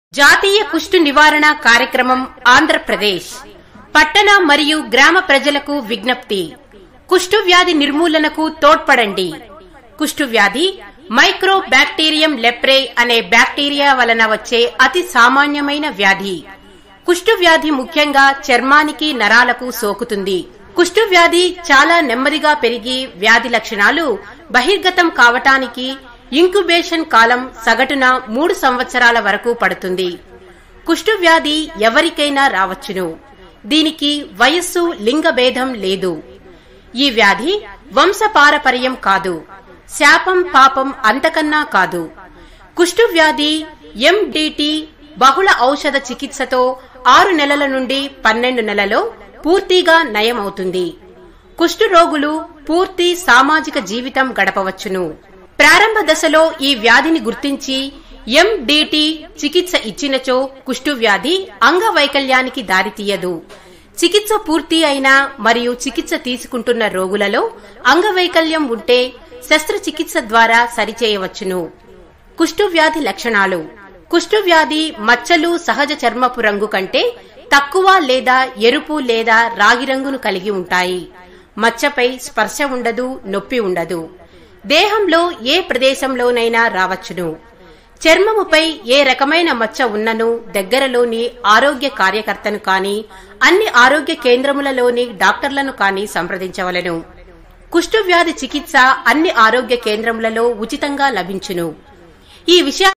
జాతీయ కుష్టు నివారణ కార్యక్రమం ఆంధ్రప్రదేశ్ పట్టణ మరియు గ్రామ ప్రజలకు విజ్ఞప్తి కుష్టు వ్యాధి నిర్మూలనకు తోడ్పడండి కుష్టు వ్యాధి మైక్రో బ్యాక్టీరియం లెప్రే అనే బ్యాక్టీరియా వలన వచ్చే అతి సామాన్యమైన వ్యాధి కుష్టు వ్యాధి ముఖ్యంగా చర్మానికి నరాలకు సోకుతుంది కుష్టు వ్యాధి చాలా నెమ్మదిగా పెరిగి వ్యాధి లక్షణాలు బహిర్గతం కావటానికి ఇంక్యుబేషన్ కాలం సగటున మూడు సంవత్సరాల వరకు పడుతుంది కుష్టు వ్యాధి ఎవరికైనా రావచ్చును దీనికి వయస్సు లింగ భేదం లేదు ఈ వ్యాధి వంశపారపర్యం కాదు శాపం పాపం అంతకన్నా కాదు కుష్టు వ్యాధి ఎండిటి బహుళ ఔషధ చికిత్సతో ఆరు నెలల నుండి పన్నెండు నెలలో పూర్తిగా నయమవుతుంది కుష్టు రోగులు పూర్తి సామాజిక జీవితం గడపవచ్చును ప్రారంభ దశలో ఈ వ్యాధిని గుర్తించి ఎండిటి చికిత్స ఇచ్చినచో కుష్టు వ్యాధి అంగవైకల్యానికి దారితీయదు చికిత్స పూర్తి అయిన మరియు చికిత్స తీసుకుంటున్న రోగులలో అంగవైకల్యం ఉంటే శస్త్రచికిత్స ద్వారా సరిచేయవచ్చును కుష్టు వ్యాధి లక్షణాలు కుష్టు వ్యాధి మచ్చలు సహజ చర్మపు రంగు కంటే తక్కువ లేదా ఎరుపు లేదా రాగి రంగును కలిగి ఉంటాయి మచ్చపై స్పర్శ ఉండదు నొప్పి ఉండదు దేహంలో ఏ ప్రదేశంలోనైనా రావచ్చును చర్మముపై ఏ రకమైన మచ్చ ఉన్నను దగ్గరలోని ఆరోగ్య కార్యకర్తను కాని అన్ని ఆరోగ్య కేంద్రములలోని డాక్టర్లను కాని సంప్రదించవలెను కుష్టు వ్యాధి చికిత్స అన్ని ఆరోగ్య కేంద్రములలో ఉచితంగా లభించును ఈ విషయా